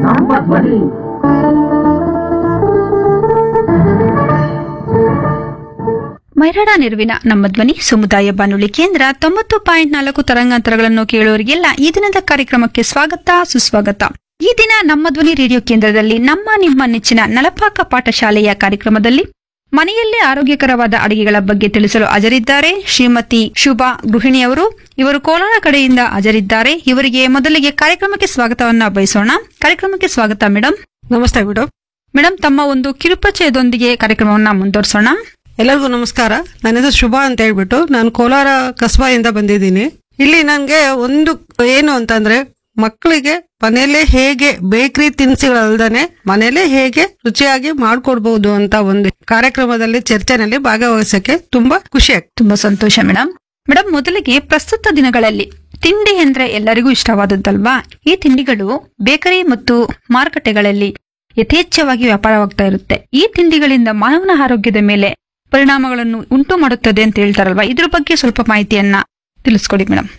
ನಮ್ಮ ಧ್ವನಿ ಮೈರಾಡ ನೆರವಿನ ನಮ್ಮ ಧ್ವನಿ ಸಮುದಾಯ ಬಾನುಲಿ ಕೇಂದ್ರ ತೊಂಬತ್ತು ಪಾಯಿಂಟ್ ನಾಲ್ಕು ತರಂಗಾಂತರಗಳನ್ನು ಕೇಳುವವರಿಗೆಲ್ಲ ಈ ದಿನದ ಕಾರ್ಯಕ್ರಮಕ್ಕೆ ಸ್ವಾಗತ ಸುಸ್ವಾಗತ ಈ ದಿನ ನಮ್ಮ ಧ್ವನಿ ರೇಡಿಯೋ ಕೇಂದ್ರದಲ್ಲಿ ನಮ್ಮ ನಿಮ್ಮ ನೆಚ್ಚಿನ ನಲಪಾಕ ಪಾಠಶಾಲೆಯ ಕಾರ್ಯಕ್ರಮದಲ್ಲಿ ಮನೆಯಲ್ಲೇ ಆರೋಗ್ಯಕರವಾದ ಅಡುಗೆಗಳ ಬಗ್ಗೆ ತಿಳಿಸಲು ಹಾಜರಿದ್ದಾರೆ ಶ್ರೀಮತಿ ಶುಭಾ ಗೃಹಿಣಿಯವರು ಇವರು ಕೋಲಾರ ಕಡೆಯಿಂದ ಹಾಜರಿದ್ದಾರೆ ಇವರಿಗೆ ಮೊದಲಿಗೆ ಕಾರ್ಯಕ್ರಮಕ್ಕೆ ಸ್ವಾಗತವನ್ನ ಬಯಸೋಣ ಕಾರ್ಯಕ್ರಮಕ್ಕೆ ಸ್ವಾಗತ ಮೇಡಮ್ ನಮಸ್ತೆ ಮೇಡಮ್ ಮೇಡಮ್ ತಮ್ಮ ಒಂದು ಕಿರುಪರಿಚಯದೊಂದಿಗೆ ಕಾರ್ಯಕ್ರಮವನ್ನ ಮುಂದುವರಿಸೋಣ ಎಲ್ಲರಿಗೂ ನಮಸ್ಕಾರ ನನ್ನ ಹೆಸರು ಶುಭಾ ಅಂತ ಹೇಳ್ಬಿಟ್ಟು ನಾನು ಕೋಲಾರ ಕಸ್ಬಾಯಿಂದ ಬಂದಿದ್ದೀನಿ ಇಲ್ಲಿ ನನಗೆ ಒಂದು ಏನು ಅಂತಂದ್ರೆ ಮಕ್ಕಳಿಗೆ ಮನೆಯಲ್ಲೇ ಹೇಗೆ ಬೇಕರಿ ತಿನಿಸುಗಳಲ್ದಾನೆ ಮನೆಯಲ್ಲೇ ಹೇಗೆ ರುಚಿಯಾಗಿ ಮಾಡ್ಕೊಡ್ಬಹುದು ಅಂತ ಒಂದು ಕಾರ್ಯಕ್ರಮದಲ್ಲಿ ಚರ್ಚೆನಲ್ಲಿ ಭಾಗವಹಿಸಕ್ಕೆ ತುಂಬಾ ಖುಷಿ ಆಗ್ತದೆ ತುಂಬಾ ಸಂತೋಷ ಮೇಡಮ್ ಮೇಡಮ್ ಮೊದಲಿಗೆ ಪ್ರಸ್ತುತ ದಿನಗಳಲ್ಲಿ ತಿಂಡಿ ಅಂದ್ರೆ ಎಲ್ಲರಿಗೂ ಇಷ್ಟವಾದದ್ದಲ್ವಾ ಈ ತಿಂಡಿಗಳು ಬೇಕರಿ ಮತ್ತು ಮಾರುಕಟ್ಟೆಗಳಲ್ಲಿ ಯಥೇಚ್ಛವಾಗಿ ವ್ಯಾಪಾರವಾಗ್ತಾ ಇರುತ್ತೆ ಈ ತಿಂಡಿಗಳಿಂದ ಮಾನವನ ಆರೋಗ್ಯದ ಮೇಲೆ ಪರಿಣಾಮಗಳನ್ನು ಉಂಟು ಮಾಡುತ್ತದೆ ಅಂತ ಹೇಳ್ತಾರಲ್ವಾ ಇದ್ರ ಬಗ್ಗೆ ಸ್ವಲ್ಪ ಮಾಹಿತಿಯನ್ನ ತಿಳಿಸ್ಕೊಡಿ ಮೇಡಮ್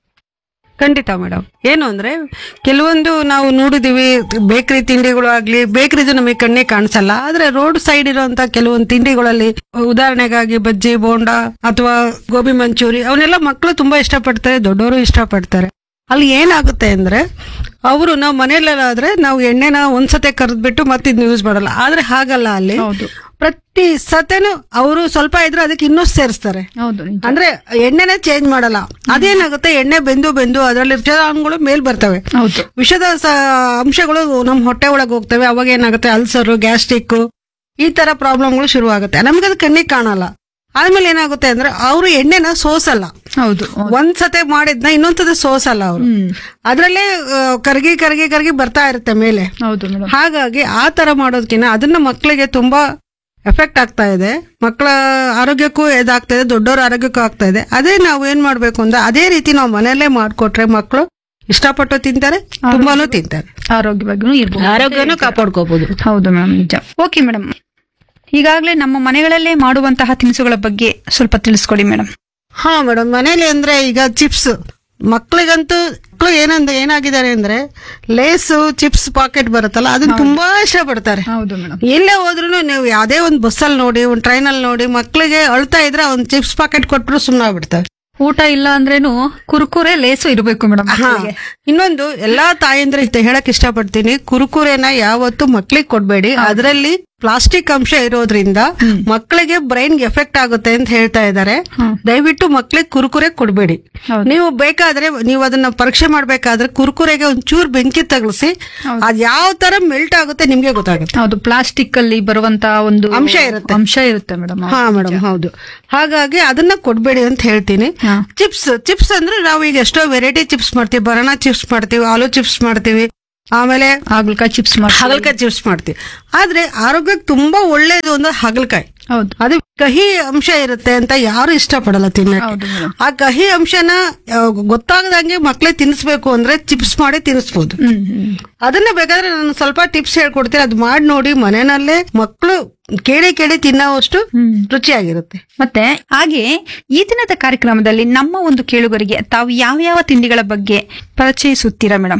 ಖಂಡಿತ ಮೇಡಮ್ ಏನು ಅಂದ್ರೆ ಕೆಲವೊಂದು ನಾವು ನೋಡಿದೀವಿ ಬೇಕರಿ ತಿಂಡಿಗಳು ಆಗ್ಲಿ ಬೇಕರಿದು ನಮಗೆ ಕಣ್ಣಿಗೆ ಕಾಣಿಸಲ್ಲ ಆದ್ರೆ ರೋಡ್ ಸೈಡ್ ಇರುವಂತ ಕೆಲವೊಂದು ತಿಂಡಿಗಳಲ್ಲಿ ಉದಾಹರಣೆಗಾಗಿ ಬಜ್ಜಿ ಬೋಂಡ ಅಥವಾ ಗೋಬಿ ಮಂಚೂರಿ ಅವನ್ನೆಲ್ಲ ಮಕ್ಕಳು ತುಂಬಾ ಇಷ್ಟಪಡ್ತಾರೆ ದೊಡ್ಡವರು ಇಷ್ಟಪಡ್ತಾರೆ ಅಲ್ಲಿ ಏನಾಗುತ್ತೆ ಅಂದ್ರೆ ಅವರು ನಾವು ಮನೆಯಲ್ಲಾದ್ರೆ ನಾವು ಎಣ್ಣೆನ ಒಂದ್ಸತೆ ಕರೆದ್ಬಿಟ್ಟು ಮತ್ತೆ ಇದನ್ನ ಯೂಸ್ ಮಾಡಲ್ಲ ಆದ್ರೆ ಹಾಗಲ್ಲ ಅಲ್ಲಿ ಹೌದು ಪ್ರತಿ ಸತೆನೂ ಅವರು ಸ್ವಲ್ಪ ಇದ್ರೆ ಅದಕ್ಕೆ ಇನ್ನೂ ಸೇರಿಸ್ತಾರೆ ಹೌದು ಅಂದ್ರೆ ಎಣ್ಣೆನೇ ಚೇಂಜ್ ಮಾಡಲ್ಲ ಅದೇನಾಗುತ್ತೆ ಎಣ್ಣೆ ಬೆಂದು ಬೆಂದು ಅದರಲ್ಲಿ ವಿಷಾಣುಗಳು ಮೇಲ್ ಬರ್ತವೆ ಹೌದು ವಿಷದ ಸ- ಅಂಶಗಳು ನಮ್ಮ ಹೊಟ್ಟೆ ಒಳಗೆ ಹೋಗ್ತವೆ ಅವಾಗ ಏನಾಗುತ್ತೆ ಅಲ್ಸರು ಗ್ಯಾಸ್ಟ್ರಿಕ್ ಈ ತರ ಪ್ರಾಬ್ಲಮ್ಗಳು ಶುರು ಆಗುತ್ತೆ ನಮ್ಗೆ ಅದು ಕಣ್ಣಿಗೆ ಕಾಣಲ್ಲ ಆದ್ಮೇಲೆ ಏನಾಗುತ್ತೆ ಅಂದ್ರೆ ಅವರು ಎಣ್ಣೆನ ಸೋಸಲ್ಲ ಹೌದು ಒಂದ್ ಸತೆ ಮಾಡಿದ್ನ ಇನ್ನೊಂದ್ಸತಿ ಸೋಸಲ್ಲ ಅವರು ಹ್ಮ್ ಅದ್ರಲ್ಲೇ ಆ, ಕರಗಿ ಕರಗಿ ಕರಗಿ ಬರ್ತಾ ಇರುತ್ತೆ ಮೇಲೆ ಹೌದು ಮೇಡಮ್ ಹಾಗಾಗಿ ಆ ತರ ಮಾಡೋದಕ್ಕಿಂತ ಅದನ್ನ ಮಕ್ಕಳಿಗೆ ತುಂಬಾ ಎಫೆಕ್ಟ್ ಆಗ್ತಾ ಇದೆ ಮಕ್ಕಳ ಆರೋಗ್ಯಕ್ಕೂ ಇದಾಗ್ತಾ ಇದೆ ದೊಡ್ಡವರ ಆರೋಗ್ಯಕ್ಕೂ ಆಗ್ತಾ ಇದೆ ಅದೇ ನಾವು ಏನ್ ಮಾಡ್ಬೇಕು ಅಂದ್ರೆ ಅದೇ ರೀತಿ ನಾವು ಮನೆಯಲ್ಲೇ ಮಾಡ್ಕೊಟ್ರೆ ಮಕ್ಕಳು ಇಷ್ಟಪಟ್ಟು ತಿಂತಾರೆ ತುಂಬಾನು ತಿಂತಾರೆ ಆರೋಗ್ಯವಾಗಿನೂ ಇರ್ಬೋದು ಆರೋಗ್ಯನೂ ಕಾಪಾಡ್ಕೋಬಹುದು ಹೌದು ಮೇಡಮ್ ನಿಜ ಓಕೆ ಮೇಡಮ್ ಈಗಾಗಲೇ ನಮ್ಮ ಮನೆಗಳಲ್ಲೇ ಮಾಡುವಂತಹ ತಿನಿಸುಗಳ ಬಗ್ಗೆ ಸ್ವಲ್ಪ ತಿಳಿಸ್ಕೊಡಿ ಮೇಡಮ್ ಹಾ ಮೇಡಮ್ ಮನೇಲಿ ಅಂದ್ರೆ ಈಗ ಚಿಪ್ಸ್ ಮಕ್ಳಿಗಂತೂ ಮಕ್ಕಳು ಏನಂದ ಏನಾಗಿದ್ದಾರೆ ಅಂದ್ರೆ ಲೇಸು ಚಿಪ್ಸ್ ಪಾಕೆಟ್ ಬರುತ್ತಲ್ಲ ಅದನ್ನ ತುಂಬಾ ಇಷ್ಟಪಡ್ತಾರೆ ಹೌದು ಮೇಡಮ್ ಎಲ್ಲೇ ಹೋದ್ರು ನೀವು ಯಾವ್ದೇ ಒಂದು ಬಸ್ಸಲ್ಲಿ ನೋಡಿ ಒಂದು ಟ್ರೈನಲ್ಲಿ ನೋಡಿ ಮಕ್ಳಿಗೆ ಅಳ್ತಾ ಇದ್ರೆ ಒಂದು ಚಿಪ್ಸ್ ಪಾಕೆಟ್ ಕೊಟ್ರು ಸುಮ್ಮನೆ ಬಿಡ್ತಾರೆ ಊಟ ಇಲ್ಲ ಅಂದ್ರೇನು ಕುರುಕುರೆ ಲೇಸು ಇರಬೇಕು ಮೇಡಮ್ ಹಾ ಇನ್ನೊಂದು ಎಲ್ಲಾ ತಾಯಂದ್ರೆ ಇಷ್ಟ ಹೇಳಕ್ ಇಷ್ಟಪಡ್ತೀನಿ ಕುರುಕುರೆನ ಯಾವತ್ತು ಮಕ್ಳಿಗೆ ಕೊಡ್ಬೇಡಿ ಅದರಲ್ಲಿ ಪ್ಲಾಸ್ಟಿಕ್ ಅಂಶ ಇರೋದ್ರಿಂದ ಮಕ್ಕಳಿಗೆ ಬ್ರೈನ್ಗೆ ಎಫೆಕ್ಟ್ ಆಗುತ್ತೆ ಅಂತ ಹೇಳ್ತಾ ಇದ್ದಾರೆ ಹ್ಮ್. ದಯವಿಟ್ಟು ಮಕ್ಳಿಗೆ ಕುರುಕುರೆ ಕೊಡ್ಬೇಡಿ ಹೌದು. ನೀವು ಬೇಕಾದ್ರೆ ನೀವು ಅದನ್ನ ಪರೀಕ್ಷೆ ಮಾಡ್ಬೇಕಾದ್ರೆ ಕುರುಕುರೆಗೆ ಒಂದ್ ಚೂರ್ ಬೆಂಕಿ ತಗಲಿಸಿ ಹೌದು. ಅದ್ ಯಾವ ತರ ಮೆಲ್ಟ್ ಆಗುತ್ತೆ ನಿಮ್ಗೆ ಗೊತ್ತಾಗುತ್ತೆ ಹೌದು ಪ್ಲಾಸ್ಟಿಕ್ ಅಲ್ಲಿ ಬರುವಂತ ಒಂದು ಅಂಶ ಇರುತ್ತೆ. ಅಂಶ ಇರುತ್ತೆ ಮೇಡಮ್ ಹಾ ಮೇಡಮ್ ಹೌದು ಹಾಗಾಗಿ ಅದನ್ನ ಕೊಡ್ಬೇಡಿ ಅಂತ ಹೇಳ್ತೀನಿ ಹಾ. ಚಿಪ್ಸ್ ಚಿಪ್ಸ್ ಅಂದ್ರೆ ನಾವು ಈಗ ಎಷ್ಟೋ ವೆರೈಟಿ ಚಿಪ್ಸ್ ಮಾಡ್ತೀವಿ ಬನಾನಾ ಚಿಪ್ಸ್ ಮಾಡ್ತೀವಿ ಆಲೂ ಚಿಪ್ಸ್ ಮಾಡ್ತೀವಿ ಆಮೇಲೆ ಹಾಗಲಕಾಯಿ ಚಿಪ್ಸ್ ಮಾಡಿ ಹಾಗಲಕಾಯಿ ಚಿಪ್ಸ್ ಮಾಡ್ತೀವಿ ಆದ್ರೆ ಆರೋಗ್ಯಕ್ಕೆ ತುಂಬಾ ಒಳ್ಳೇದು ಅಂದ್ರೆ ಹಾಗಲಕಾಯಿ ಹೌದು ಅದು ಕಹಿ ಅಂಶ ಇರುತ್ತೆ ಅಂತ ಯಾರು ಇಷ್ಟಪಡಲ್ಲ ತಿನ್ನಕ್ಕೆ ಹೌದು ಮೇಡಮ್ ಆ ಕಹಿ ಅಂಶನ ಆ, ಗೊತ್ತಾಗದಂಗೆ ಮಕ್ಳಿಗೆ ತಿನ್ನಿಸ್ಬೇಕು ಅಂದ್ರೆ ಚಿಪ್ಸ್ ಮಾಡಿ ತಿನ್ನಿಸ್ಬೋದು ಹ್ಮ್ ಹ್ಮ್ ಅದನ್ನ ಬೇಕಾದ್ರೆ ನಾನು ಸ್ವಲ್ಪ ಟಿಪ್ಸ್ ಹೇಳ್ಕೊಡ್ತೀನಿ ಅದು ಮಾಡಿ ನೋಡಿ ಮನೆಯಲ್ಲೇ ಮಕ್ಕಳು ಕೇಳಿ ಕೇಳಿ ತಿನ್ನೋವಷ್ಟು ಹ್ಮ್ ರುಚಿಯಾಗಿರುತ್ತೆ ಮತ್ತೆ ಹಾಗೆ ಈ ದಿನದ ಕಾರ್ಯಕ್ರಮದಲ್ಲಿ ನಮ್ಮ ಒಂದು ಕೇಳುಗರಿಗೆ ತಾವು ಯಾವ ಯಾವ ತಿಂಡಿಗಳ ಬಗ್ಗೆ ಪರಿಚಯಿಸುತ್ತೀರಾ ಮೇಡಮ್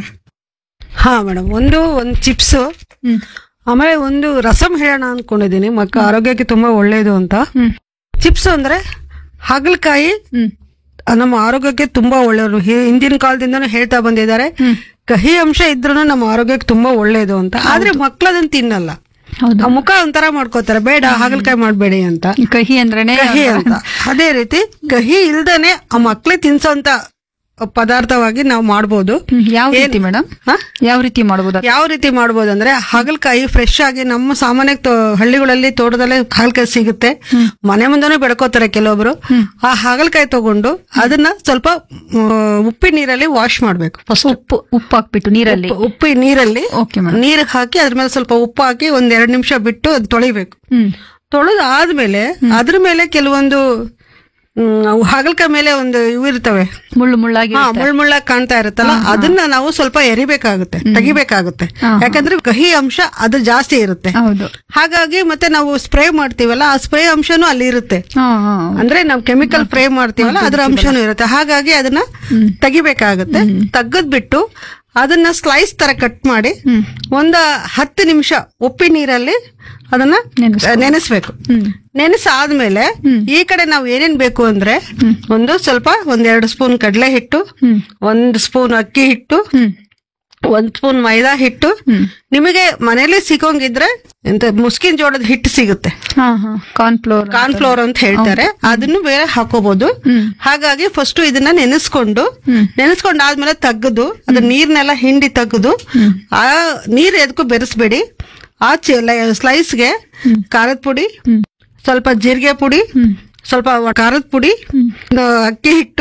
ಹಾ ಮೇಡಮ್ ಒಂದು ಒಂದು ಚಿಪ್ಸ್ ಹ್ಮ್ ಆಮೇಲೆ ಒಂದು ರಸಂ ಹೇಳೋಣ ಅನ್ಕೊಂಡಿದೀನಿ ಮಕ್ಕ ಆರೋಗ್ಯಕ್ಕೆ ತುಂಬಾ ಒಳ್ಳೇದು ಅಂತ ಹ್ಮ್ ಚಿಪ್ಸ್ ಅಂದ್ರೆ ಹಾಗಲಕಾಯಿ ಹ್ಮ್ ನಮ್ಮ ಆರೋಗ್ಯಕ್ಕೆ ತುಂಬಾ ಒಳ್ಳೆಯವರು ಹಿಂದಿನ ಕಾಲದಿಂದನೂ ಹೇಳ್ತಾ ಬಂದಿದ್ದಾರೆ ಹ್ಮ್ ಕಹಿ ಅಂಶ ಇದ್ರೂ ನಮ್ಮ ಆರೋಗ್ಯಕ್ಕೆ ತುಂಬಾ ಒಳ್ಳೇದು ಅಂತ ಆದ್ರೆ ಮಕ್ಳು ಅದನ್ನ ತಿನ್ನಲ್ಲ ಹೌದು ಆ ಮುಖ ಒಂಥರ ಮಾಡ್ಕೋತಾರೆ ಬೇಡ ಹಾಗಲಕಾಯಿ ಮಾಡ್ಬೇಡಿ ಅಂತ ಕಹಿ ಅಂದ್ರೇನೆ ಕಹಿ ಅಂತ ಅದೇ ರೀತಿ ಕಹಿ ಇಲ್ದೇನೆ ಆ ಮಕ್ಳಿಗೆ ತಿನ್ಸೋಂತ ಪದಾರ್ಥವಾಗಿ ನಾವು ಮಾಡ್ಬೋದು ಹ್ಮ್, ಯಾವ ರೀತಿ ಮೇಡಮ್ ಹಾ? ಯಾವ ರೀತಿ ಮಾಡಬಹುದು ಯಾವ ರೀತಿ ಮಾಡ್ಬೋದಂದ್ರೆ ಹಾಗಲಕಾಯಿ ಫ್ರೆಶ್ ಆಗಿ ನಮ್ಮ ಸಾಮಾನ್ಯ ಹಳ್ಳಿಗಳಲ್ಲಿ ತೋಟದಲ್ಲೇ ಹಾಗಲಕಾಯಿ ಸಿಗುತ್ತೆ ಮನೆ ಮುಂದೆನೂ ಬೆಳ್ಕೋತಾರೆ ಕೆಲವೊಬ್ರು ಆ ಹಾಗಲಕಾಯಿ ತಗೊಂಡು ಅದನ್ನ ಸ್ವಲ್ಪ ಮ್, ಉಪ್ಪಿ ನೀರಲ್ಲಿ ವಾಶ್ ಮಾಡ್ಬೇಕು ಫಸ್ಟ್ ಉಪ್ಪು ಉಪ್ಪು ಹಾಕ್ಬಿಟ್ಟು ನೀರಲ್ಲಿ ಉಪ್ಪಿ ನೀರಲ್ಲಿ ಓಕೆ ಮೇಡಮ್ ನೀರ್ ಹಾಕಿ ಅದ್ರ ಮೇಲೆ ಸ್ವಲ್ಪ ಉಪ್ಪು ಹಾಕಿ ಒಂದ್ ಎರಡ್ ನಿಮಿಷ ಬಿಟ್ಟು ಅದ್ ತೊಳಿಬೇಕು ಹ್ಮ್ ತೊಳೆದು ಆದ್ಮೇಲೆ ಅದ್ರ ಮೇಲೆ ಕೆಲವೊಂದು ಹ್ಮ್, ಅವು ಹಾಗಲಕಾಯಿ ಮೇಲೆ ಒಂದು ಇವು ಇರ್ತವೆ ಮುಳ್ಳು ಮುಳ್ಳಾಗಿ ಹಾ ಮುಳ್ ಮುಳ್ಳಾಗಿ ಕಾಣ್ತಾ ಇರುತ್ತಲ್ಲ ಅದನ್ನ ನಾವು ಸ್ವಲ್ಪ ಎರಿಬೇಕಾಗುತ್ತೆ ತೆಗಿಬೇಕಾಗುತ್ತೆ ಹಾ, ಹಾ. ಯಾಕಂದ್ರೆ ಕಹಿ ಅಂಶ ಅದು ಜಾಸ್ತಿ ಇರುತ್ತೆ ಹೌದು ಹಾಗಾಗಿ ಮತ್ತೆ ನಾವು ಸ್ಪ್ರೇ ಮಾಡ್ತೀವಲ್ಲ ಆ ಸ್ಪ್ರೇ ಅಂಶನೂ ಅಲ್ಲಿ ಇರುತ್ತೆ ಹಾ ಹಾ ಅಂದ್ರೆ ನಾವು ಕೆಮಿಕಲ್ ಸ್ಪ್ರೇ ಮಾಡ್ತೀವಲ್ಲ ಅದ್ರ ಅಂಶನೂ ಇರುತ್ತೆ ಹಾಗಾಗಿ ಅದನ್ನ ತೆಗಿಬೇಕಾಗುತ್ತೆ ತೆಗೆದ್ಬಿಟ್ಟು ಅದನ್ನ ಸ್ಲೈಸ್ ತರ ಕಟ್ ಮಾಡಿ ಹ್ಮ್ ಒಂದು ಹತ್ತು ನಿಮಿಷ ಉಪ್ಪಿನ ನೀರಲ್ಲಿ ಅದನ್ನ ನೆನೆಸ್ಕೊ- ನೆನೆಸ್ಬೇಕು ಹ್ಮ್ ನೆನೆಸಾದ್ಮೇಲೆ ಹ್ಮ್. ಈ ಕಡೆ ನಾವು ಏನೇನ್ ಬೇಕು ಅಂದ್ರೆ ಹ್ಮ್. ಒಂದು ಸ್ವಲ್ಪ ಒಂದೆರಡು ಸ್ಪೂನ್ ಕಡಲೆ ಹಿಟ್ಟು ಹ್ಮ್ ಒಂದು ಸ್ಪೂನ್ ಅಕ್ಕಿ ಹಿಟ್ಟು ಹ್ಮ್ ಒಂದ್ ಸ್ಪೂನ್ ಮೈದಾ ಹಿಟ್ಟು ಹ್ಮ್ ನಿಮಗೆ ಮನೇಲಿ ಸಿಗೋಂಗಿದ್ರೆ ಎಂತ ಮುಸ್ಕಿನ ಜೋಳದ ಹಿಟ್ಟು ಸಿಗುತ್ತೆ ಹಾ ಹಾ ಕಾರ್ನ್ ಫ್ಲೋರ್ ಕಾರ್ನ್ ಫ್ಲೋರ್ ಅಂತ ಹೇಳ್ತಾರೆ ಅದನ್ನು ಬೇರೆ ಹಾಕೋಬಹುದು ಹ್ಮ್ ಹಾಗಾಗಿ ಫಸ್ಟ್ ಇದನ್ನ ನೆನೆಸ್ಕೊಂಡು ಹ್ಮ್. ನೆನೆಸ್ಕೊಂಡಾದ್ಮೇಲೆ ತೆಗೆದು ಅದ್ರ ನೀರ್ನೆಲ್ಲ ಹಿಂಡಿ ತೆಗೆದು ಹ್ಮ್. ಆ ಆ ನೀರ್ ಎದಕ್ಕೂ ಬೆರೆಸ್ಬೇಡಿ ಆ ಸ್ಲೈಸ್ಗೆ ಖಾರದ ಪುಡಿ ಹ್ಮ್ ಸ್ವಲ್ಪ ಜೀರಿಗೆ ಪುಡಿ ಹ್ಮ್ ಸ್ವಲ್ಪ ಖಾರದ ಪುಡಿ ಹ್ಮ್ ಒಂದು ಅಕ್ಕಿ ಹಿಟ್ಟು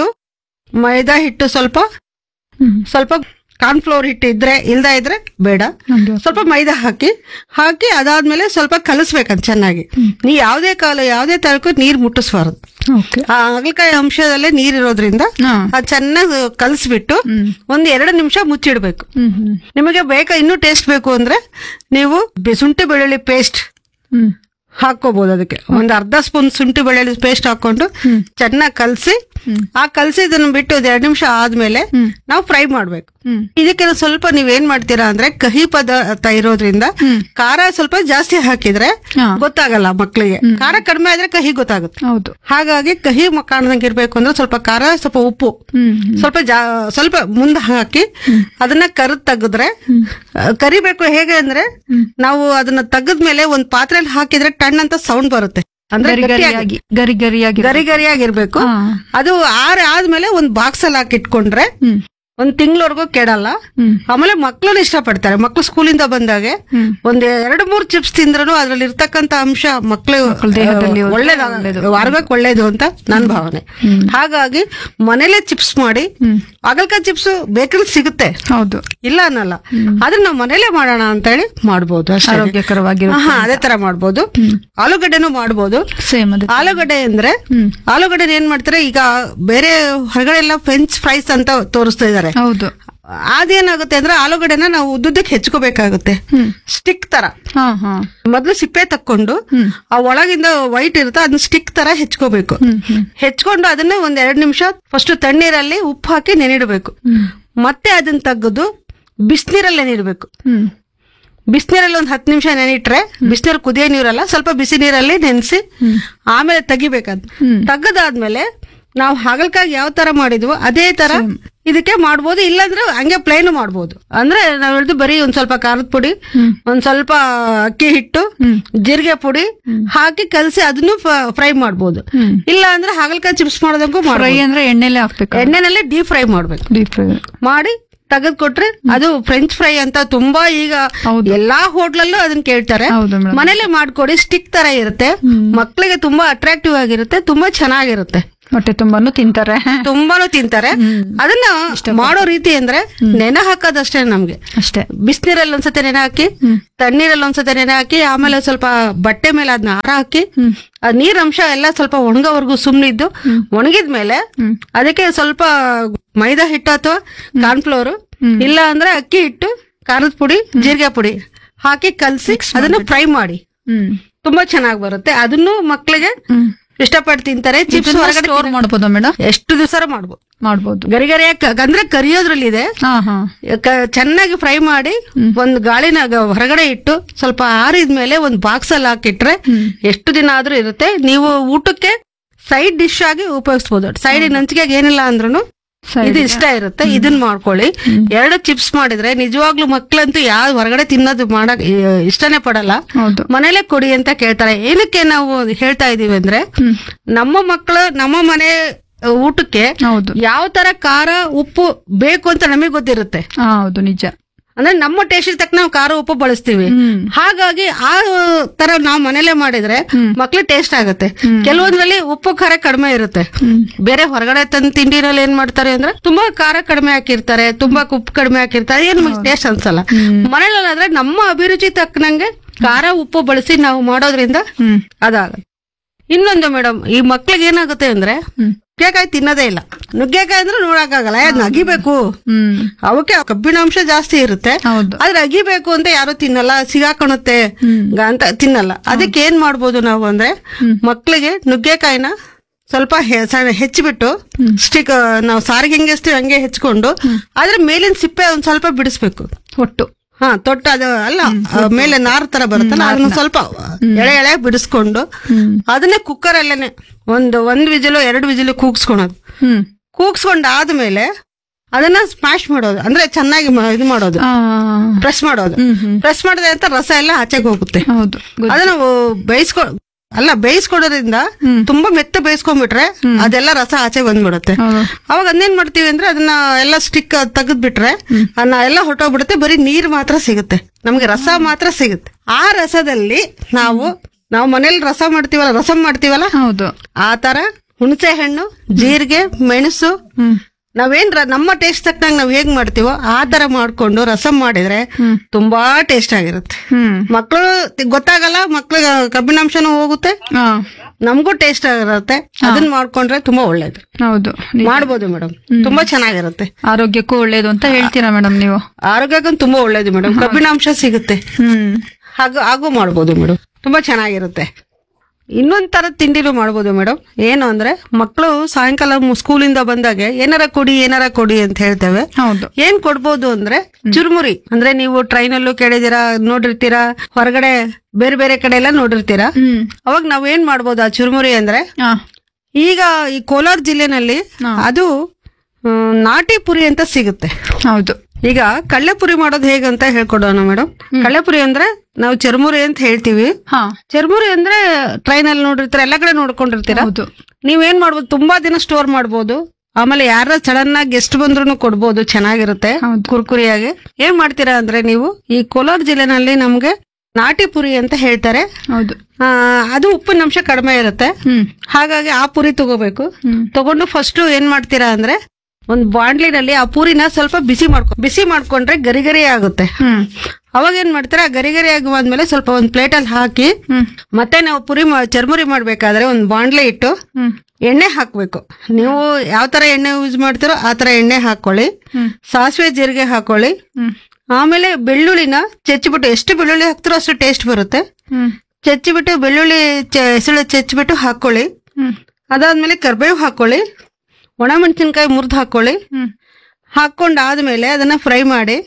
ಮೈದಾ ಹಿಟ್ಟು ಸ್ವಲ್ಪ ಹ್ಮ್ ಸ್ವಲ್ಪ ಕಾರ್ನ್ಫ್ಲೋರ್ ಹಿಟ್ಟು ಇದ್ರೆ ಇಲ್ದ ಇದ್ರೆ ಬೇಡ ಒಂದು ಸ್ವಲ್ಪ ಮೈದಾ ಹಾಕಿ ಹಾಕಿ ಅದಾದ್ಮೇಲೆ ಸ್ವಲ್ಪ ಕಲಸ್ಬೇಕಂತ ಚೆನ್ನಾಗಿ ನೀ ಯಾವ್ದೇ ಕಾಲ ಯಾವ್ದೇ ತರಕ್ಕೂ ನೀರ್ ಮುಟ್ಟಿಸ್ಬಾರ್ದು ಓಕೆ ಆ ಹಾಗಲಕಾಯಿ ಅಂಶದಲ್ಲೇ ನೀರ್ ಇರೋದ್ರಿಂದ ಹಾ ಅದ್ ಚೆನ್ನಾಗಿ ಕಲಸ್ಬಿಟ್ಟು ಹ್ಮ್ ಒಂದ್ ಎರಡು ನಿಮಿಷ ಮುಚ್ಚಿಡ್ಬೇಕು ಹ್ಮ್ ಹ್ಮ್ ನಿಮಗೆ ಬೇಕಾ ಇನ್ನೂ ಟೇಸ್ಟ್ ಬೇಕು ಅಂದ್ರೆ ನೀವು ಬೆ- ಶುಂಠಿ ಬೆಳ್ಳುಳ್ಳಿ ಪೇಸ್ಟ್ ಹ್ಮ್ ಹಾಕೋಬಹುದು ಅದಕ್ಕೆ ಒಂದ್ ಅರ್ಧ ಸ್ಪೂನ್ ಶುಂಠಿ ಬೆಳ್ಳುಳ್ಳಿ ಪೇಸ್ಟ್ ಹಾಕೊಂಡು ಹ್ಮ್. ಚೆನ್ನಾಗಿ ಕಲಸಿ ಹ್ಮ್. ಆ ಕಲಸಿದನ್ನ ಬಿಟ್ಟು ಒಂದ್ ಎರಡು ನಿಮಿಷ ಆದ್ಮೇಲೆ ಹ್ಮ್. ನಾವು ಫ್ರೈ ಮಾಡ್ಬೇಕು ಹ್ಮ್ ಇದಕ್ಕೆ ಸ್ವಲ್ಪ ನೀವೇನ್ ಮಾಡ್ತೀರಾ ಅಂದ್ರೆ ಕಹಿ ಪದಾರ್ಥ ಇರೋದ್ರಿಂದ ಹ್ಮ್. ಖಾರ ಸ್ವಲ್ಪ ಜಾಸ್ತಿ ಹಾಕಿದ್ರೆ ಹಾ. ಗೊತ್ತಾಗಲ್ಲ ಮಕ್ಕಳಿಗೆ ಖಾರ ಕಡಿಮೆ ಆದ್ರೆ ಕಹಿ ಗೊತ್ತಾಗುತ್ತೆ ಹೌದು ಹಾಗಾಗಿ ಕಹಿ ಮ- ಕಾಣ್ದಂಗೆ ಇರ್ಬೇಕು ಅಂದ್ರೆ ಸ್ವಲ್ಪ ಖಾರ ಸ್ವಲ್ಪ ಉಪ್ಪು ಹ್ಮ್ ಸ್ವಲ್ಪ ಜಾ ಸ್ವಲ್ಪ ಮುಂದೆ ಹಾಕಿ ಅದನ್ನ ಕರೆದ್ ತೆಗೆದ್ರೆ ಆ, ಕರಿಬೇಕು ಹೇಗೆ ಅಂದ್ರೆ ನಾವು ಅದನ್ನ ತೆಗೆದ್ಮೇಲೆ ಒಂದ್ ಪಾತ್ರೆಯಲ್ಲಿ ಹಾಕಿದ್ರೆ ಟಣ್ ಅಂತ ಸೌಂಡ್ ಬರುತ್ತೆ ಅಂದ್ರೆ ಗರಿ ಗಟ್ಟಿಯಾಗಿ- ಗರಿಯಾಗಿ ಗರಿ ಗರಿಯಾಗಿ ಗರಿ ಗರಿಯಾಗಿರ್ಬೇಕು ಹಾ. ಅದು ಆರ ಆದ್ಮೇಲೆ ಒಂದ್ ಬಾಕ್ಸ್ ಅಲ್ಲಿ ಹಾಕಿ ಇಟ್ಕೊಂಡ್ರೆ ಹ್ಮ್ ಒಂದ್ ತಿಂಗಳವರೆಗೂ ಕೆಡಲ್ಲ ಹ್ಮ್ ಆಮೇಲೆ ಮಕ್ಳು ಇಷ್ಟಪಡ್ತಾರೆ ಮಕ್ಳು ಸ್ಕೂಲಿಂದ ಬಂದಾಗೆ ಹ್ಮ್ ಒಂದ್ ಎರಡು ಮೂರ್ ಚಿಪ್ಸ್ ತಿಂದ್ರೂ ಅದ್ರಲ್ಲಿ ಇರ್ತಕ್ಕಂತ ಅಂಶ ಮಕ್ಳು ಮಕ್ಳ ದೇಹದಲ್ಲಿ ಒಳ್ಳೇದ ಒಳ್ಳೇದು. ಆರೋಗ್ಯಕ್ಕೆ ಒಳ್ಳೇದು ಅಂತ ನನ್ ಭಾವನೆ ಹ್ಮ್. ಹಾಗಾಗಿ ಮನೇಲೆ ಚಿಪ್ಸ್ ಮಾಡಿ ಹ್ಮ್ ಆಗಲ್ಕಾಯಿ ಚಿಪ್ಸ್ ಬೇಕರಿ ಸಿಗುತ್ತೆ ಹೌದು ಇಲ್ಲ ಅನ್ನಲ್ಲ ಅದನ್ನ ನಾವು ಮನೇಲೆ ಮಾಡೋಣ ಅಂತ ಹೇಳಿ ಮಾಡ್ಬೋದು ಅಷ್ಟೇ ಆರೋಗ್ಯಕರವಾಗಿರುತ್ತೆ ಹಾ ಅದೇ ತರ ಮಾಡ್ಬೋದು ಆಲೂಗಡ್ಡೆನೂ ಮಾಡ್ಬೋದು ಸೇಮ್ ಅದೇ ಆಲೂಗಡ್ಡೆ ಅಂದ್ರೆ ಹ್ಮ್ ಆಲೂಗಡ್ಡೆ ಏನ್ ಮಾಡ್ತಾರೆ ಈಗ ಬೇರೆ ಹೊರಗಡೆ ಎಲ್ಲ ಫ್ರೆಂಚ್ ಫ್ರೈಸ್ ಅಂತ ತೋರಿಸ್ತಾ ಇದಾರೆ ಹೌದು ಅದೇನಾಗುತ್ತೆ ಅಂದ್ರೆ ಆಲೂಗಡ್ಡೆನ ನಾವು ಉದ್ದುದಕ್ಕೆ ಹೆಚ್ಕೋಬೇಕಾಗುತ್ತೆ ಹ್ಮ್ ಸ್ಟಿಕ್ ತರ ಹಾ ಹಾ ಮೊದ್ಲು ಸಿಪ್ಪೆ ತಕ್ಕೊಂಡು ಹ್ಮ್ ಆ ಒಳಗಿಂದ ವೈಟ್ ಇರುತ್ತೆ ಅದನ್ನ ಸ್ಟಿಕ್ ತರ ಹೆಚ್ಕೋಬೇಕು ಹ್ಮ್ ಹ್ಮ್ ಹೆಚ್ಕೊಂಡು ಅದನ್ನ ಒಂದ್ ಎರಡ್ ನಿಮಿಷ ಫಸ್ಟ್ ತಣ್ಣೀರಲ್ಲಿ ಉಪ್ಪು ಹಾಕಿ ನೆನಿಡ್ಬೇಕು ಹ್ಮ್ ಮತ್ತೆ ಅದನ್ನ ತೆಗೆದು ಬಿಸಿನೀರಲ್ಲಿ ನೆನಿಡ್ಬೇಕು ಹ್ಮ್ ಬಿಸಿನೀರಲ್ಲಿ ಒಂದ್ ಹತ್ತು ನಿಮಿಷ ನೆನಿಟ್ರೆ ಬಿಸಿನೀರು ಕುದಿಯೋ ನೀರಲ್ಲ ಸ್ವಲ್ಪ ಬಿಸಿ ನೀರಲ್ಲಿ ನೆನೆಸಿ ಹ್ಮ್. ಆಮೇಲೆ ತೆಗಿಬೇಕಂತ ಹ್ಮ್. ತೆಗೆದಾದ್ಮೇಲೆ ನಾವು ಹಾಗಲ್ಕಾಗಿ ಯಾವ ತರ ಮಾಡಿದ್ವು ಅದೇ ತರ ಇದಕ್ಕೆ ಮಾಡ್ಬೋದು ಇಲ್ಲಾಂದ್ರೆ ಹಂಗೆ ಪ್ಲೇನ್ ಮಾಡ್ಬೋದು ಅಂದ್ರೆ ನಾವ್ ಹೇಳಿದ್ದು ಬರೀ ಒಂದ್ ಸ್ವಲ್ಪ ಖಾರದ ಪುಡಿ ಹ್ಮ್. ಒಂದ್ ಸ್ವಲ್ಪ ಅಕ್ಕಿ ಹಿಟ್ಟು ಹ್ಮ್. ಜೀರಿಗೆ ಪುಡಿ ಹಾಕಿ ಕಲಸಿ ಅದನ್ನು ಫ್ರೈ ಮಾಡ್ಬೋದು ಹ್ಮ್. ಇಲ್ಲ ಅಂದ್ರೆ ಹಾಗಲ್ಕಾಯಿ ಚಿಪ್ಸ್ ಮಾಡೋದಕ್ಕೂ ಫ್ರೈ ಮಾಡ್ಬೋದು ಅಂದ್ರೆ ಎಣ್ಣೆಲೆ ಹಾಕ್ಬೇಕು ಎಣ್ಣೆನಲ್ಲಿ ಡೀಪ್ ಫ್ರೈ ಮಾಡ್ಬೇಕು ಡೀಪ್ ಫ್ರೈ ಮಾಡಿ ತೆಗೆದ್ ಕೊಟ್ರೆ ಅದು ಫ್ರೆಂಚ್ ಫ್ರೈ ಅಂತ ತುಂಬಾ ಈಗ ಹೌದು. ಎಲ್ಲಾ ಹೋಟ್ಲಲ್ಲೂ ಅದನ್ನ ಕೇಳ್ತಾರೆ ಹೌದು ಮೇಡಮ್ ಮನೇಲೆ ಮಾಡ್ಕೊಡಿ ಸ್ಟಿಕ್ ತರ ಇರುತ್ತೆ ಮಕ್ಕಳಿಗೆ ತುಂಬಾ ಅಟ್ರಾಕ್ಟಿವ್ ಆಗಿರುತ್ತೆ ತುಂಬಾ ಚೆನ್ನಾಗಿರುತ್ತೆ ಹೊಟ್ಟೆ ತುಂಬಾನು ತಿಂತಾರೆ ತುಂಬಾನು ತಿಂತಾರೆ ಅದನ್ನ ಮಾಡೋ ರೀತಿ ಅಂದ್ರೆ ನೆನೆ ಹಾಕೋದಷ್ಟೇ ನಮ್ಗೆ ಅಷ್ಟೇ ಬಿಸಿನೀರಲ್ಲಿ ಒಂದ್ಸತಿ ನೆನೆ ಹಾಕಿ ತಣ್ಣೀರಲ್ಲಿ ಒಂದ್ಸತಿ ನೆನೆ ಹಾಕಿ ಆಮೇಲೆ ಸ್ವಲ್ಪ ಬಟ್ಟೆ ಮೇಲೆ ಅದನ್ನ ಹಾರ ಹಾಕಿ ಹ್ಮ್ ಆ ನೀರಂಶ ಎಲ್ಲ ಸ್ವಲ್ಪ ಒಣಗೋವರೆಗೂ ಸುಮ್ನಿದ್ದು ಒಣಗಿದ್ಮೇಲೆ ಹ್ಮ್. ಅದಕ್ಕೆ ಸ್ವಲ್ಪ ಮೈದಾ ಹಿಟ್ಟು ಅಥವಾ ಕಾರ್ನ್ಫ್ಲೋರ್ ಇಲ್ಲ ಅಂದ್ರೆ ಅಕ್ಕಿ ಹಿಟ್ಟು ಖಾರದ ಪುಡಿ ಜೀರಿಗೆ ಪುಡಿ ಹಾಕಿ ಕಲಸಿ ಅದನ್ನ ಫ್ರೈ ಮಾಡಿ ಹ್ಮ್ ತುಂಬಾ ಚೆನ್ನಾಗಿ ಬರುತ್ತೆ ಅದನ್ನು ಮಕ್ಕಳಿಗೆ ಹ್ಮ್ ಇಷ್ಟಪಟ್ಟು ತಿಂತಾರೆ ಚಿಪ್ಸ್ ಹೊರಗಡೆ ಸ್ಟೋರ್ ಮಾಡ್ಬೋದಾ ಮೇಡಮ್ ಎಷ್ಟು ದಿವಸ ಮಾಡ್ಬೋದು ಮಾಡ್ಬೋದು ಗರಿ ಗರಿಯಾಗಿ ಅಂದ್ರೆ ಕರಿಯೋದ್ರಲ್ಲಿ ಇದೆ ಹಾ ಹಾ ಕ- ಚೆನ್ನಾಗಿ ಫ್ರೈ ಮಾಡಿ ಒಂದ್ ಗಾಳಿನಾಗ ಹೊರಗಡೆ ಇಟ್ಟು ಸ್ವಲ್ಪ ಆರಿದ್ಮೇಲೆ ಒಂದ್ ಬಾಕ್ಸ್ ಅಲ್ಲಿ ಹಾಕಿಟ್ರೆ ಎಷ್ಟು ದಿನ ಆದ್ರೂ ಇರುತ್ತೆ ನೀವು ಊಟಕ್ಕೆ ಸೈಡ್ ಡಿಶ್ ಆಗಿ ಉಪಯೋಗಿಸಬಹುದು ಸೈಡ್ ನಂಚಿಗೆ ಏನಿಲ್ಲ ಅಂದ್ರೂ ಸರಿ ಇದು ಇಷ್ಟ ಇರುತ್ತೆ ಇದನ್ನ ಮಾಡ್ಕೊಳ್ಳಿ ಎರಡು ಚಿಪ್ಸ್ ಮಾಡಿದ್ರೆ ನಿಜವಾಗ್ಲೂ ಮಕ್ಳಂತೂ ಯಾವ ಹೊರಗಡೆ ತಿನ್ನೋದು ಮಾಡಕ್ ಇ- ಇಷ್ಟನೇ ಪಡಲ್ಲ ಹೌದು ಮನೇಲೆ ಕೊಡಿ ಅಂತ ಕೇಳ್ತಾರೆ ಏನಕ್ಕೆ ನಾವು ಹೇಳ್ತಾ ಇದೀವಿ ಅಂದ್ರೆ ಹ್ಮ್ ನಮ್ಮ ಮಕ್ಕಳು ನಮ್ಮ ಮನೆ ಊಟಕ್ಕೆ ಹೌದು ಯಾವ ತರ ಖಾರ ಉಪ್ಪು ಬೇಕು ಅಂತ ನಮಗೆ ಗೊತ್ತಿರುತ್ತೆ ಹಾ ಹೌದು ನಿಜ ಅಂದ್ರೆ ನಮ್ಮ ಟೇಸ್ಟ್ ತಕ್ಕ ನಾವು ಖಾರ ಉಪ್ಪು ಬಳಸ್ತೀವಿ ಹ್ಮ್ ಹಾಗಾಗಿ ಆ ತರ ನಾವು ಮನೇಲೆ ಮಾಡಿದ್ರೆ ಹ್ಮ್. ಮಕ್ಳಿಗೆ ಟೇಸ್ಟ್ ಆಗುತ್ತೆ ಹ್ಮ್. ಕೆಲವೊಂದ್ರಲ್ಲಿ ಉಪ್ಪು ಖಾರ ಕಡಿಮೆ ಇರುತ್ತೆ ಹ್ಮ್ ಬೇರೆ ಹೊರಗಡೆ ತಂದ ತಿಂಡಿನಲ್ಲಿ ಏನ್ ಮಾಡ್ತಾರೆ ಅಂದ್ರೆ ತುಂಬಾ ಖಾರ ಕಡಿಮೆ ಹಾಕಿರ್ತಾರೆ ತುಂಬಾ ಉಪ್ಪು ಕಡಿಮೆ ಹಾಕಿರ್ತಾರೆ ಏನ್ ನಮಗೆ ಟೇಸ್ಟ್ ಅನ್ಸಲ್ಲ ಹ್ಮ್. ಮನೇಲಾದ್ರೆ ನಮ್ಮ ಅಭಿರುಚಿ ತಕ್ಕನಂಗೆ ಖಾರ ಉಪ್ಪು ಬಳಸಿ ನಾವು ಮಾಡೋದ್ರಿಂದ ಹ್ಮ್ ಅದಾಗುತ್ತೆ ಇನ್ನೊಂದು ಮೇಡಮ್ ಈ ಮಕ್ಳಿಗೆ ಏನಾಗುತ್ತೆ ಅಂದ್ರೆ ಹ್ಮ್ ನುಗ್ಗೆಕಾಯಿ ತಿನ್ನೋದೇ ಇಲ್ಲ ನುಗ್ಗೆಕಾಯಿ ಅಂದ್ರೆ ನೋಡಕ್ಕಾಗಲ್ಲ ಯಾವ್ದು ಅಗಿಬೇಕು ಹ್ಮ್ ಅವಕ್ಕೆ ಕಬ್ಬಿಣಾಂಶ ಜಾಸ್ತಿ ಇರುತ್ತೆ ಹೌದು ಆದ್ರೆ ಅಗಿಬೇಕು ಅಂತ ಯಾರು ತಿನ್ನಲ್ಲ ಸಿಗಾಕೊಳುತ್ತೆ ಹ್ಮ್ ಗ- ಅಂತ ತಿನ್ನಲ್ಲ ಅದಕ್ಕೆ ಏನ್ ಮಾಡ್ಬೋದು ನಾವು ಅಂದ್ರೆ ಹ್ಮ್. ಮಕ್ಳಿಗೆ ನುಗ್ಗೆಕಾಯಿನ ಸ್ವಲ್ಪ ಹೆ- ಸಣ್ಣ ಹೆಚ್ಚಿಬಿಟ್ಟು ಸ್ಟಿಕ್ ನಾವು ಸಾರಿಗೆ ಹೆಂಗೆ ಎಸ್ತೀವಿ ಹಂಗೆ ಹೆಚ್ಕೊಂಡು ಅದ್ರ ಮೇಲಿನ ಸಿಪ್ಪೆ ಒಂದ್ ಸ್ವಲ್ಪ ಬಿಡಿಸ್ಬೇಕು ಒಟ್ಟು ಹಾ ತೊಟ್ಟ ಅದು ಅಲ್ಲ ಆ ಮೇಲೆ ನಾರ್ ತರ ಬರುತ್ತಲ್ಲ ಅದನ್ನ ಸ್ವಲ್ಪ ಎಳೆ ಎಳೆ ಬಿಡಿಸ್ಕೊಂಡು ಅದನ್ನೇ ಕುಕ್ಕರ್ ಅಲ್ಲೇನೆ ಒಂದು ಒಂದ್ ವಿಜಿಲು ಎರಡು ವಿಜಿಲು ಕೂಗ್ಸ್ಕೊಳೋದು ಹ್ಮ್ ಕೂಗ್ಸ್ಕೊಂಡ್ ಆದ್ಮೇಲೆ ಅದನ್ನ ಸ್ಮ್ಯಾಶ್ ಮಾಡೋದು ಅಂದ್ರೆ ಚೆನ್ನಾಗಿ ಮ- ಇದು ಮಾಡೋದು ಆ, ಪ್ರೆಸ್ ಮಾಡೋದು ಹ್ಮ್ ಹ್ಮ್ ಪ್ರೆಸ್ ಮಾಡಿದ್ರೆ ಅಂತ ರಸ ಎಲ್ಲ ಆಚೆಗೆ ಹೋಗುತ್ತೆ ಹೌದು ಗೊತ್ತು. ಅದನ್ನ ಬೇಯಿಸ್ಕೊ ಅಲ್ಲ ಬೇಯಿಸ್ಕೊಡೋದ್ರಿಂದ ಹ್ಮ್. ತುಂಬಾ ಮೆತ್ತ ಬೇಯಿಸ್ಕೊಂಡ್ಬಿಟ್ರೆ ಅದೆಲ್ಲ ರಸ ಆಚೆ ಬಂದ್ಬಿಡುತ್ತೆ ಹೌದು. ಅವಾಗ ಅದನ್ನೇನ್ ಮಾಡ್ತೀವಿ ಅಂದ್ರೆ ಅದನ್ನ ಎಲ್ಲ ಸ್ಟಿಕ್ ತೆಗೆದ್ಬಿಟ್ರೆ ಅದನ್ನ ಎಲ್ಲ ಹೊಟ್ಟೋಗ್ಬಿಡುತ್ತೆ ಬರೀ ನೀರ್ ಮಾತ್ರ ಸಿಗುತ್ತೆ ನಮ್ಗೆ ರಸ ಮಾತ್ರ ಸಿಗುತ್ತೆ ಆ ರಸದಲ್ಲಿ ನಾವು ನಾವು ಮನೇಲಿ ರಸ ಮಾಡ್ತೀವಲ್ಲ ರಸಂ ಮಾಡ್ತೀವಲ್ಲ ಹೌದು ಆ ತರ ಹುಣಸೆ ಹಣ್ಣು ಜೀರಿಗೆ ಮೆಣಸು ಹ್ಮ್ ನಾವೇನ್ ರ- ನಮ್ಮ ಟೇಸ್ಟ್ ತಕ್ಕಂಗೆ ನಾವ್ ಹೇಗ್ ಮಾಡ್ತೀವೋ ಆ ತರ ಮಾಡ್ಕೊಂಡು ರಸಂ ಮಾಡಿದ್ರೆ ಹ್ಮ್. ತುಂಬಾ ಟೇಸ್ಟ್ ಆಗಿರುತ್ತೆ ಹ್ಮ್ ಮಕ್ಕಳು ಗೊತ್ತಾಗಲ್ಲ ಮಕ್ಳಿಗೆ ಕಬ್ಬಿನಾಂಶನೂ ಹೋಗುತ್ತೆ ಆ, ನಮಗೂ ಟೇಸ್ಟ್ ಆಗಿರುತ್ತೆ ಅದನ್ನ ಮಾಡ್ಕೊಂಡ್ರೆ ತುಂಬಾ ಒಳ್ಳೇದು ಹೌದು ನಿ- ಮಾಡ್ಬೋದು ಮೇಡಮ್ ತುಂಬಾ ಚೆನ್ನಾಗಿರುತ್ತೆ ಆರೋಗ್ಯಕ್ಕೂ ಒಳ್ಳೇದು ಅಂತ ಹೇಳ್ತೀರಾ ಮೇಡಮ್ ನೀವು ಆರೋಗ್ಯಕ್ಕೂ ತುಂಬಾ ಒಳ್ಳೇದು ಮೇಡಮ್ ಕಬ್ಬಿನಾಂಶ ಸಿಗುತ್ತೆ ಹ್ಮ್ ಹಾಗೂ ಹಾಗೂ ಮಾಡ್ಬೋದು ಮೇಡಮ್ ತುಂಬಾ ಚೆನ್ನಾಗಿರುತ್ತೆ ಇನ್ನೊಂದ್ ತರ ತಿಂಡಿನೂ ಮಾಡ್ಬೋದು ಮೇಡಮ್ ಏನು ಅಂದ್ರೆ ಮಕ್ಕಳು ಸಾಯಂಕಾಲ ಮು- ಸ್ಕೂಲಿಂದ ಬಂದಾಗ ಏನಾರ ಕೊಡಿ ಏನಾರ ಕೊಡಿ ಅಂತ ಹೇಳ್ತೇವೆ ಹೌದು ಏನ್ ಕೊಡ್ಬೋದು ಅಂದ್ರೆ ಚುರುಮುರಿ ಅಂದ್ರೆ ನೀವು ಟ್ರೈನಲ್ಲೂ ಕೇಳಿದಿರಾ ನೋಡಿರ್ತೀರಾ ಹೊರಗಡೆ ಬೇರೆ ಬೇರೆ ಕಡೆ ಎಲ್ಲ ನೋಡಿರ್ತೀರಾ ಹ್ಮ್ ಅವಾಗ ನಾವ್ ಏನ್ ಮಾಡ್ಬೋದು ಆ ಚುರುಮುರಿ ಅಂದ್ರೆ ಆ, ಈಗ ಈ ಕೋಲಾರ ಜಿಲ್ಲೆನಲ್ಲಿ ಹಾ. ಅದು ಆ, ನಾಟಿ ಪುರಿ ಅಂತ ಸಿಗುತ್ತೆ ಹೌದು ಈಗ ಕಳ್ಳೆಪುರಿ ಮಾಡೋದು ಹೇಗಂತ ಹೇಳ್ಕೊಡೋಣ ಮೇಡಮ್ ಕಳ್ಳೆಪುರಿ ಅಂದ್ರೆ ನಾವು ಚರ್ಮುರಿ ಅಂತ ಹೇಳ್ತೀವಿ ಹಾ ಚರ್ಮುರಿ ಅಂದ್ರೆ ಟ್ರೈನ್ ಅಲ್ಲಿ ನೋಡಿರ್ತೀರ ಎಲ್ಲ ಕಡೆ ನೋಡ್ಕೊಂಡಿರ್ತೀರಾ ಹೌದು ನೀವೇನ್ ಮಾಡ್ಬೋದು ತುಂಬಾ ದಿನ ಸ್ಟೋರ್ ಮಾಡ್ಬೋದು ಆಮೇಲೆ ಯಾರ ಸಡನ್ ಆಗಿ ಗೆಸ್ಟ್ ಬಂದ್ರು ಕೊಡ್ಬೋದು ಚೆನ್ನಾಗಿರುತ್ತೆ ಹೌದು. ಕುರ್ಕುರಿಯಾಗಿ ಏನ್ ಮಾಡ್ತೀರಾ ಅಂದ್ರೆ ನೀವು ಈ ಕೋಲಾರ ಜಿಲ್ಲೆನಲ್ಲಿ ನಮ್ಗೆ ನಾಟಿ ಪುರಿ ಅಂತ ಹೇಳ್ತಾರೆ ಹೌದು ಆ, ಅದು ಉಪ್ಪಿನ ಅಂಶ ಕಡಿಮೆ ಇರುತ್ತೆ ಹ್ಮ್ ಹಾಗಾಗಿ ಆ ಪುರಿ ತಗೋಬೇಕು ಹ್ಮ್ ತಗೊಂಡು ಫಸ್ಟ್ ಏನ್ ಮಾಡ್ತೀರಾ ಅಂದ್ರೆ ಒಂದ್ ಬಾಂಡ್ಲಿನಲ್ಲಿ ಆ ಪೂರಿನ ಸ್ವಲ್ಪ ಬಿಸಿ ಮಾಡ್ಕೊ ಬಿಸಿ ಮಾಡ್ಕೊಂಡ್ರೆ ಗರಿ ಗರಿ ಆಗುತ್ತೆ ಹ್ಮ್ ಅವಾಗ ಏನ್ ಮಾಡ್ತೀರಾ ಗರಿ ಗರಿ ಆಗುವಾದ್ಮೇಲೆ ಸ್ವಲ್ಪ ಒಂದ್ ಪ್ಲೇಟ್ ಅಲ್ಲಿ ಹಾಕಿ ಹ್ಮ್ ಮತ್ತೆ ನಾವು ಪುರಿ ಮಾ- ಚರ್ಮುರಿ ಮಾಡ್ಬೇಕಾದ್ರೆ ಒಂದ್ ಬಾಂಡ್ಲೆ ಇಟ್ಟು ಹ್ಮ್ ಎಣ್ಣೆ ಹಾಕ್ಬೇಕು ನೀವು ಯಾವ ತರ ಎಣ್ಣೆ ಯೂಸ್ ಮಾಡ್ತೀರೋ ಆ ತರ ಎಣ್ಣೆ ಹಾಕೊಳ್ಳಿ ಹ್ಮ್ ಸಾಸಿವೆ ಜೀರಿಗೆ ಹಾಕೊಳ್ಳಿ ಹ್ಮ್ ಆಮೇಲೆ ಬೆಳ್ಳುಳ್ಳಿನ ಚೆಚ್ಚಿಬಿಟ್ಟು ಎಷ್ಟು ಬೆಳ್ಳುಳ್ಳಿ ಹಾಕ್ತಿರೋ ಅಷ್ಟು ಟೇಸ್ಟ್ ಬರುತ್ತೆ ಹ್ಮ್ ಚೆಚ್ಚಿಬಿಟ್ಟು ಬೆಳ್ಳುಳ್ಳಿ ಚೆ- ಹೆಸಳು ಚೆಚ್ಚಿಬಿಟ್ಟು ಹಾಕೊಳ್ಳಿ ಹ್ಮ್ ಅದಾದ್ಮೇಲೆ ಕರ್ಬೇವು ಹಾಕೊಳ್ಳಿ ಒಣಮೆಣಸಿನ್ಕಾಯಿ ಮುರಿದು ಹಾಕೊಳ್ಳಿ ಹ್ಮ್ ಹಾಕೊಂಡು ಆದ್ಮೇಲೆ ಅದನ್ನ ಫ್ರೈ ಮಾಡಿ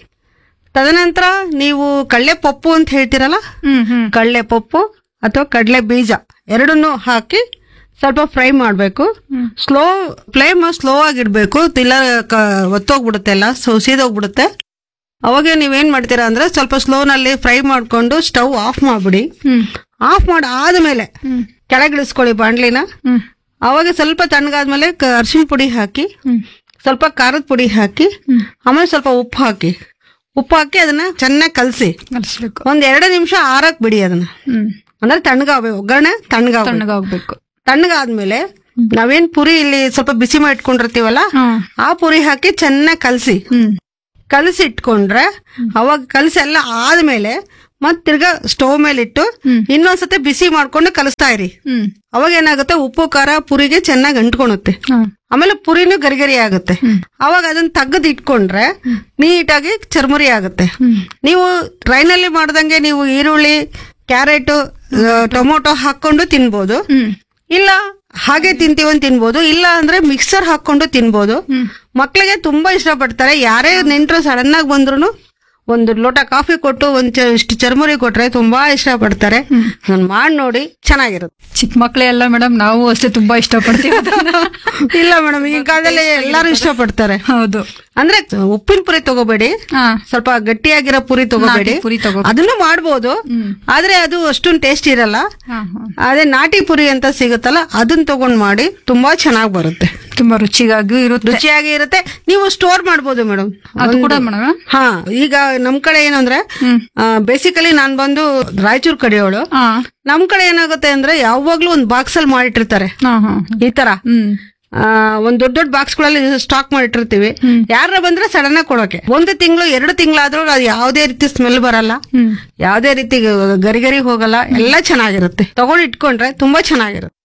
ತದನಂತರ ನೀವು ಕಡಲೆ ಪಪ್ಪು ಅಂತ ಹೇಳ್ತೀರಲ್ಲ ಹ್ಮ್ ಹ್ಮ್ ಕಡಲೆ ಪಪ್ಪು ಅಥವಾ ಕಡಲೆ ಬೀಜ ಎರಡನ್ನೂ ಹಾಕಿ ಸ್ವಲ್ಪ ಫ್ರೈ ಮಾಡಬೇಕು ಹ್ಮ್. ಸ್ಲೋ ಫ್ಲೇಮ್ ಸ್ಲೋ ಆಗಿಡ್ಬೇಕು ಇಲ್ಲ ಕ- ಒತ್ತೋಗ್ಬಿಡುತ್ತೆ ಎಲ್ಲ ಸೊ ಸೀದೋಗ್ಬಿಡುತ್ತೆ ಅವಾಗ ನೀವೇನ್ ಮಾಡ್ತೀರಾ ಅಂದ್ರೆ ಸ್ವಲ್ಪ ಸ್ಲೋನಲ್ಲಿ ಫ್ರೈ ಮಾಡ್ಕೊಂಡು ಸ್ಟವ್ ಆಫ್ ಮಾಡ್ಬಿಡಿ ಹ್ಮ್ ಆಫ್ ಮಾಡಿ ಆದ್ಮೇಲೆ ಹ್ಮ್ ಕೆಳಗಿಳಿಸ್ಕೊಳ್ಳಿ ಬಾಂಡ್ಲಿನ ಹ್ಮ್ ಅವಾಗ ಸ್ವಲ್ಪ ತಣ್ಣಗಾದ್ಮೇಲೆ ಕ- ಅರಿಶಿನ ಪುಡಿ ಹಾಕಿ ಹ್ಮ್ ಸ್ವಲ್ಪ ಖಾರದ ಪುಡಿ ಹಾಕಿ ಹ್ಮ್ ಆಮೇಲೆ ಸ್ವಲ್ಪ ಉಪ್ಪು ಹಾಕಿ ಉಪ್ಪು ಹಾಕಿ ಅದನ್ನ ಚೆನ್ನಾಗಿ ಕಲಸಿ ಕಲಿಸ್ಬೇಕು ಒಂದ್ ಎರಡು ನಿಮಿಷ ಆರಕ್ ಬಿಡಿ ಅದನ್ನ ಹ್ಮ್ ಅಂದ್ರೆ ತಣ್ಣಗಾಗ್ಬೇಕು ಒಗ್ಗರಣೆ ತಣ್ಣಗಾಗ ತಣ್ಣಗಾಗ್ಬೇಕು ತಣ್ಣಗಾದ್ಮೇಲೆ ನಾವೇನ್ ಪುರಿ ಇಲ್ಲಿ ಸ್ವಲ್ಪ ಬಿಸಿ ಮಾಡಿ ಇಟ್ಕೊಂಡಿರ್ತೀವಲ್ಲ ಹ್ಮ್ ಆ ಪುರಿ ಹಾಕಿ ಚೆನ್ನಾಗಿ ಕಲಸಿ ಹ್ಮ್ ಕಲಸಿ ಇಟ್ಕೊಂಡ್ರೆ ಅವಾಗ ಕಲಸಿ ಎಲ್ಲ ಆದ್ಮೇಲೆ ಮತ್ ತಿರ್ಗಾ ಸ್ಟವ್ ಮೇಲೆ ಇಟ್ಟು ಹ್ಮ್. ಇನ್ನೊಂದ್ಸತಿ ಬಿಸಿ ಮಾಡ್ಕೊಂಡು ಕಲಿಸ್ತಾ ಇರಿ ಹ್ಮ್ ಅವಾಗ ಏನಾಗುತ್ತೆ ಉಪ್ಪು ಖಾರ ಪುರಿಗೆ ಚೆನ್ನಾಗಿ ಅಂಟ್ಕೊಳುತ್ತೆ ಹ್ಮ್ ಆಮೇಲೆ ಪುರಿನೂ ಗರಿಗರಿ ಆಗುತ್ತೆ ಅವಾಗ ಅದನ್ನ ತೆಗೆದು ಇಟ್ಕೊಂಡ್ರೆ ನೀಟಾಗಿ ಚರ್ಮುರಿ ಆಗುತ್ತೆ ಹ್ಮ್ ನೀವು ಟ್ರೈನಲ್ಲಿ ಮಾಡ್ದಂಗೆ ನೀವು ಈರುಳ್ಳಿ ಕ್ಯಾರೆಟ್ ಟೊಮೊಟೊ ಹಾಕೊಂಡು ತಿನ್ಬೋದು ಹ್ಮ್ ಇಲ್ಲ ಹಾಗೆ ತಿಂತೀವಿ ಅಂತ ತಿನ್ಬೋದು ಇಲ್ಲ ಅಂದ್ರೆ ಮಿಕ್ಸರ್ ಹಾಕೊಂಡು ತಿನ್ಬೋದು ಹ್ಮ್ ಮಕ್ಳಿಗೆ ತುಂಬಾ ಇಷ್ಟಪಡ್ತಾರೆ ಯಾರೇ ನೆಂಟರು ಸಡನ್ ಆಗಿ ಬಂದ್ರು ಒಂದು ಲೋಟ ಕಾಫಿ ಕೊಟ್ಟು ಒಂದ್ ಚ- ಇಷ್ಟು ಚರ್ಮುರಿ ಕೊಟ್ರೆ ತುಂಬಾ ಇಷ್ಟಪಡ್ತಾರೆ ನಾನು ಮಾಡಿ ನೋಡಿ ಚೆನ್ನಾಗಿರುತ್ತೆ ಚಿಕ್ಕ ಮಕ್ಳೇ ಅಲ್ಲ ಮೇಡಮ್ ನಾವು ಅಷ್ಟೇ ತುಂಬಾ ಇಷ್ಟಪಡ್ತೀವಿ ಅದನ್ನ. ಇಲ್ಲ ಮೇಡಮ್ ಈ ಕಾಲದಲ್ಲಿ ಎಲ್ಲರೂ ಇಷ್ಟಪಡ್ತಾರೆ ಹೌದು ಅಂದ್ರೆ ಉಪ್ಪಿನ ಪುರಿ ತಗೋಬೇಡಿ ಹಾ ಸ್ವಲ್ಪ ಗಟ್ಟಿಯಾಗಿರೋ ಪುರಿ ತಗೋಬೇಡಿ ನಾಟಿ ಪುರಿ ತಗೋ ಅದನ್ನು ಮಾಡ್ಬೋದು ಹ್ಮ್ ಆದ್ರೆ ಅದು ಅಷ್ಟೊಂದು ಟೇಸ್ಟ್ ಇರಲ್ಲ ಹಾ ಹಾ ಅದೇ ನಾಟಿ ಪುರಿ ಅಂತ ಸಿಗುತ್ತಲ್ಲ ಅದನ್ನ ತಗೊಂಡ್ ಮಾಡಿ ತುಂಬಾ ಚೆನ್ನಾಗಿ ಬರುತ್ತೆ ತುಂಬಾ ರುಚಿಗಾಗಿ ಇರುತ್ತೆ ರುಚಿಯಾಗಿ ಇರುತ್ತೆ ನೀವು ಸ್ಟೋರ್ ಮಾಡ್ಬೋದು ಮೇಡಮ್ ಅದು ಕೂಡ ಮೇಡಮ್ ಹಾ ಈಗ ನಮ್ ಕಡೆ ಏನಂದ್ರೆ ಹ್ಮ್ ಬೇಸಿಕಲಿ ನಾನ್ ಬಂದು ರಾಯಚೂರ್ ಕಡೆಯವಳು ಹಾ ನಮ್ ಕಡೆ ಏನಾಗುತ್ತೆ ಅಂದ್ರೆ ಯಾವಾಗ್ಲೂ ಒಂದ್ ಬಾಕ್ಸ್ ಅಲ್ಲಿ ಮಾಡಿಟ್ಟಿರ್ತಾರೆ ಹಾ ಹಾ ಈ ತರ ಹ್ಮ್ ಆ, ಒಂದ್ ದೊಡ್ಡ ದೊಡ್ಡ ಬಾಕ್ಸ್ ಗಳಲ್ಲಿ ಸ್ಟಾಕ್ ಮಾಡಿಟ್ಟಿರ್ತೀವಿ ಹ್ಮ್. ಯಾರ ಬಂದ್ರೆ ಸಡನ್ ಆಗಿ ಕೊಡೋಕೆ ಒಂದು ತಿಂಗಳು ಎರಡು ತಿಂಗಳಾದ್ರೂ ಅದು ಯಾವುದೇ ರೀತಿ ಸ್ಮೆಲ್ ಬರಲ್ಲ ಹ್ಮ್ ಯಾವುದೇ ರೀತಿ ಗರಿ ಗರಿ ಹೋಗಲ್ಲ ಎಲ್ಲ ಚೆನ್ನಾಗಿರುತ್ತೆ ತಗೊಂಡು ಇಟ್ಕೊಂಡ್ರೆ ತುಂಬಾ ಚೆನ್ನಾಗಿರುತ್ತೆ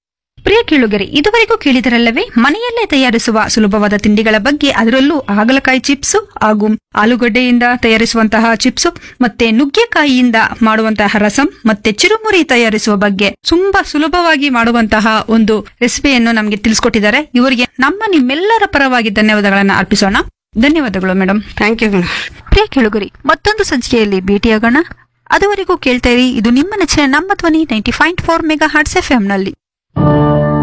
ಪ್ರಿಯ ಕೇಳುಗರೆ ಇದುವರೆಗೂ ಕೇಳಿದರಲ್ಲವೇ ಮನೆಯಲ್ಲೇ ತಯಾರಿಸುವ ಸುಲಭವಾದ ತಿಂಡಿಗಳ ಬಗ್ಗೆ ಅದರಲ್ಲೂ ಹಾಗಲಕಾಯಿ ಚಿಪ್ಸ್ ಹಾಗೂ ಆಲೂಗಡ್ಡೆಯಿಂದ ತಯಾರಿಸುವಂತಹ ಚಿಪ್ಸ್ ಮತ್ತೆ ನುಗ್ಗೆಕಾಯಿಯಿಂದ ಮಾಡುವಂತಹ ರಸಂ ಮತ್ತೆ ಚಿರುಮುರಿ ತಯಾರಿಸುವ ಬಗ್ಗೆ ತುಂಬಾ ಸುಲಭವಾಗಿ ಮಾಡುವಂತಹ ಒಂದು ರೆಸಿಪಿಯನ್ನು ನಮಗೆ ತಿಳಿಸ್ಕೊಟ್ಟಿದ್ದಾರೆ ಇವರಿಗೆ ನಮ್ಮ ನಿಮ್ಮೆಲ್ಲರ ಪರವಾಗಿ ಧನ್ಯವಾದಗಳನ್ನ ಅರ್ಪಿಸೋಣ ಧನ್ಯವಾದಗಳು ಮೇಡಮ್ ಥ್ಯಾಂಕ್ ಯು ಮೇಡಮ್ ಪ್ರಿಯ ಕೇಳುಗರಿ ಮತ್ತೊಂದು ಸಂಚಿಕೆಯಲ್ಲಿ ಭೇಟಿಯಾಗೋಣ ಅದುವರೆಗೂ ಕೇಳ್ತಾ ಇರಿ ಇದು ನಿಮ್ಮ ನೆಚ್ಚಿನ ನಮ್ಮ ಧ್ವನಿ ninety point four mega hearts F ನಲ್ಲಿ